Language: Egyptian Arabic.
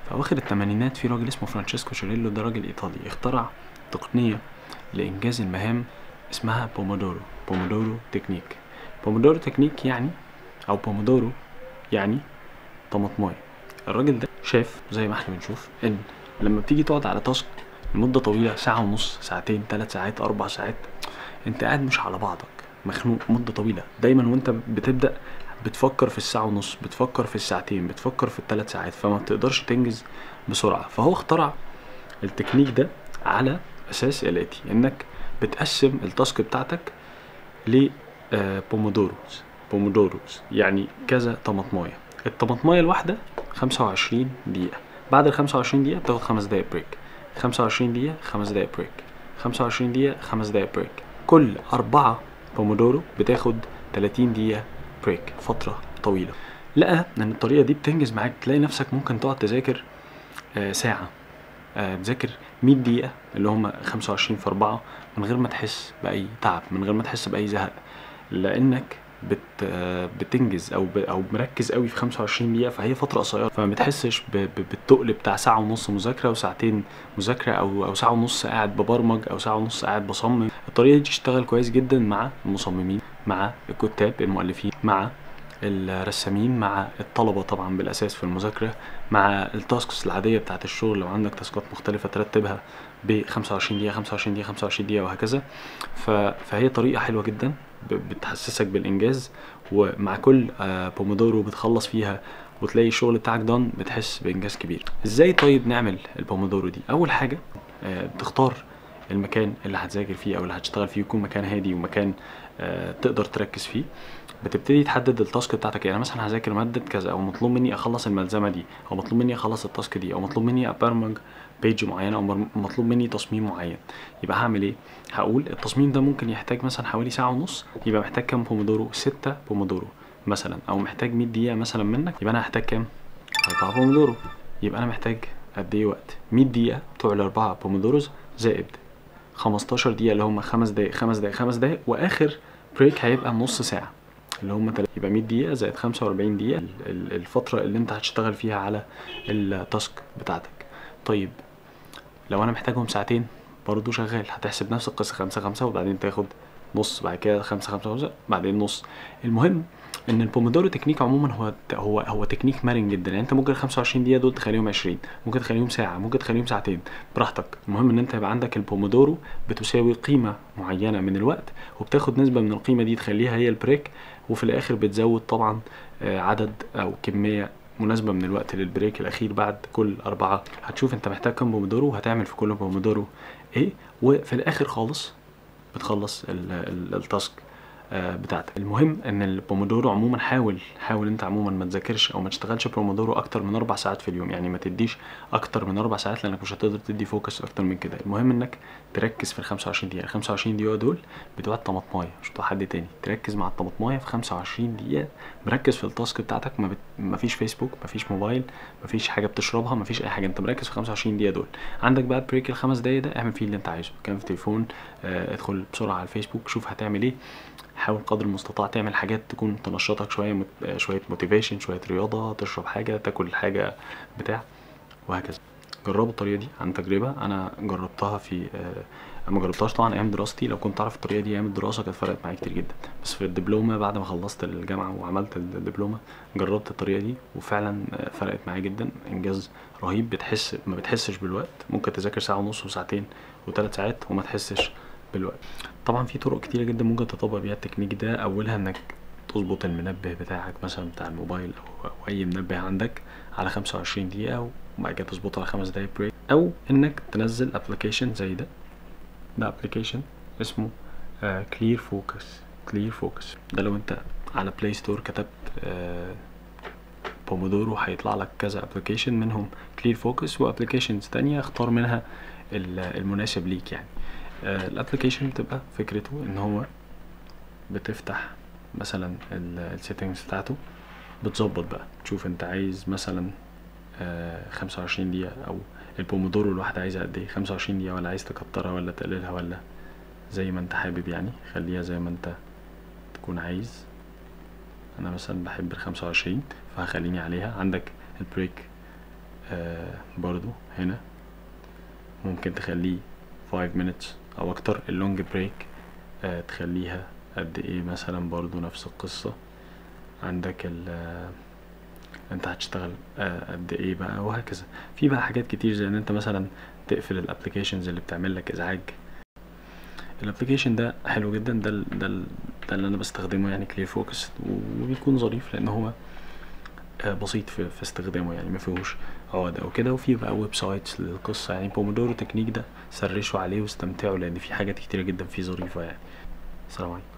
في اواخر الثمانينات في راجل اسمه فرانشيسكو شيريلو ده راجل ايطالي اخترع تقنيه لانجاز المهام اسمها بومودورو بومودورو تكنيك بومودورو تكنيك يعني او بومودورو يعني طماطمايه الراجل ده شاف زي ما احنا بنشوف ان لما بتيجي تقعد على تاسك لمده طويله ساعه ونص ساعتين ثلاث ساعات اربع ساعات انت قاعد مش على بعضك مخنوق مده طويله دايما وانت بتبدا بتفكر في الساعه ونص بتفكر في الساعتين بتفكر في الثلاث ساعات فما بتقدرش تنجز بسرعه فهو اخترع التكنيك ده على اساس الاتي انك بتقسم التاسك بتاعتك ل آه، بومودوروز بومودوروز يعني كذا طماطمايه الطماطمايه الواحده 25 دقيقه بعد ال 25 دقيقه بتاخد 5 دقايق بريك 25 دقيقه 5 دقايق بريك 25 دقيقه 5 دقايق بريك كل أربعة بومودورو بتاخد 30 دقيقة بريك فترة طويلة لقى ان الطريقة دي بتنجز معاك تلاقي نفسك ممكن تقعد تذاكر آه، ساعة آه، تذاكر 100 دقيقة اللي هم 25 في 4 من غير ما تحس بأي تعب من غير ما تحس بأي زهق لأنك بت آه، بتنجز او ب- او مركز قوي في 25 دقيقه فهي فتره قصيره فما بتحسش ب- ب- بالتقل بتاع ساعه ونص مذاكره وساعتين مذاكره او او ساعه ونص قاعد ببرمج او ساعه ونص قاعد بصمم الطريقه دي تشتغل كويس جدا مع المصممين مع الكتاب المؤلفين مع الرسامين مع الطلبه طبعا بالاساس في المذاكره مع التاسكس العاديه بتاعت الشغل لو عندك تاسكات مختلفه ترتبها ب 25 دقيقه 25 دقيقه 25 دقيقه وهكذا ف... فهي طريقه حلوه جدا ب... بتحسسك بالانجاز ومع كل آه، بومودورو بتخلص فيها وتلاقي الشغل بتاعك دان بتحس بانجاز كبير ازاي طيب نعمل البومودورو دي اول حاجه آه، بتختار المكان اللي هتذاكر فيه او اللي هتشتغل فيه يكون مكان هادي ومكان آه، تقدر تركز فيه بتبتدي تحدد التاسك بتاعتك يعني مثلا هذاكر ماده كذا او مطلوب مني اخلص الملزمه دي او مطلوب مني اخلص التاسك دي او مطلوب مني ابرمج بيج معينه او مر- مطلوب مني تصميم معين يبقى هعمل ايه هقول التصميم ده ممكن يحتاج مثلا حوالي ساعه ونص يبقى محتاج كام بومودورو 6 بومودورو مثلا او محتاج 100 دقيقه مثلا منك يبقى انا هحتاج كام 4 بومودورو يبقى انا محتاج قد ايه وقت 100 دقيقه بتوع الاربعه بومودوروز زائد 15 دقيقه اللي هم 5 دقايق 5 دقايق 5 دقايق واخر بريك هيبقى نص ساعه اللي هم تل- يبقى 100 دقيقه زائد 45 دقيقه ال- ال- الفتره اللي انت هتشتغل فيها على التاسك بتاعتك طيب لو انا محتاجهم ساعتين برضو شغال هتحسب نفس القصه خمسة خمسة وبعدين تاخد نص بعد كده خمسة خمسة خمسة بعدين نص المهم ان البومودورو تكنيك عموما هو هو هو تكنيك مرن جدا يعني انت ممكن ال 25 دقيقه دول تخليهم 20 ممكن تخليهم ساعه ممكن تخليهم ساعتين براحتك المهم ان انت يبقى عندك البومودورو بتساوي قيمه معينه من الوقت وبتاخد نسبه من القيمه دي تخليها هي البريك وفي الاخر بتزود طبعا آه، عدد او كميه مناسبه من الوقت للبريك الاخير بعد كل اربعه هتشوف انت محتاج كام بومودورو وهتعمل في كل بومودورو ايه وفي الاخر خالص بتخلص ال- ال- التاسك آه، بتاعتك المهم ان البومودورو عموما حاول حاول انت عموما ما تذاكرش او ما تشتغلش بومودورو اكتر من اربع ساعات في اليوم يعني ما تديش اكتر من اربع ساعات لانك مش هتقدر تدي فوكس اكتر من كده المهم انك تركز في ال 25 دقيقه ال 25 دقيقه دول بتوع الطماطمايه مش بتوع حد تاني تركز مع الطماطمايه في 25 دقيقه مركز في التاسك بتاعتك ما, بت... ما فيش فيسبوك ما فيش موبايل ما فيش حاجه بتشربها ما فيش اي حاجه انت مركز في 25 دقيقه دول عندك بقى بريك الخمس دقايق ده اعمل فيه اللي انت عايزه كان في تليفون آه ادخل بسرعه على الفيسبوك شوف هتعمل ايه حاول قدر المستطاع تعمل حاجات تكون تنشطك شويه مت... آه، شويه موتيفيشن شويه رياضه تشرب حاجه تاكل حاجه بتاع وهكذا جربوا الطريقه دي عن تجربه انا جربتها في آه، ما جربتهاش طبعا ايام دراستي لو كنت اعرف الطريقه دي ايام الدراسه كانت فرقت معايا كتير جدا بس في الدبلومه بعد ما خلصت الجامعه وعملت الدبلومه جربت الطريقه دي وفعلا آه، فرقت معايا جدا انجاز رهيب بتحس ما بتحسش بالوقت ممكن تذاكر ساعه ونص وساعتين وثلاث ساعات وما تحسش بالوقت طبعا في طرق كتيره جدا ممكن تطبق بيها التكنيك ده اولها انك تظبط المنبه بتاعك مثلا بتاع الموبايل او, أو اي منبه عندك على 25 دقيقه وبعد كده تظبطه على خمس دقايق بريك او انك تنزل ابلكيشن زي ده ده ابلكيشن اسمه كلير فوكس كلير فوكس ده لو انت على بلاي ستور كتبت آه بومودورو هيطلع لك كذا ابلكيشن منهم كلير فوكس وابلكيشنز تانية اختار منها ال- المناسب ليك يعني الابلكيشن بتبقى فكرته ان هو بتفتح مثلا السيتنجز بتاعته بتظبط بقى تشوف انت عايز مثلا آه، 25 دقيقة او البومودورو الواحدة عايزة قد ايه 25 دقيقة ولا عايز تكترها ولا تقللها ولا زي ما انت حابب يعني خليها زي ما انت تكون عايز انا مثلا بحب ال 25 فهخليني عليها عندك البريك آه برضو هنا ممكن تخليه 5 minutes او اكتر اللونج بريك آه تخليها قد ايه مثلا برضو نفس القصة عندك ال آه، انت هتشتغل آه قد ايه بقى وهكذا في بقى حاجات كتير زي ان انت مثلا تقفل الابلكيشنز اللي بتعمل لك ازعاج الابلكيشن ده حلو جدا ده ال- ده ال- ده اللي انا بستخدمه يعني كلير فوكس وبيكون ظريف لان هو آه، بسيط في, في استخدامه يعني ما فيهوش عقد او كده وفي بقى ويب سايتس للقصه يعني بومودورو تكنيك ده سرشوا عليه واستمتعوا لان في حاجات كتيره جدا فيه ظريفه يعني السلام عليكم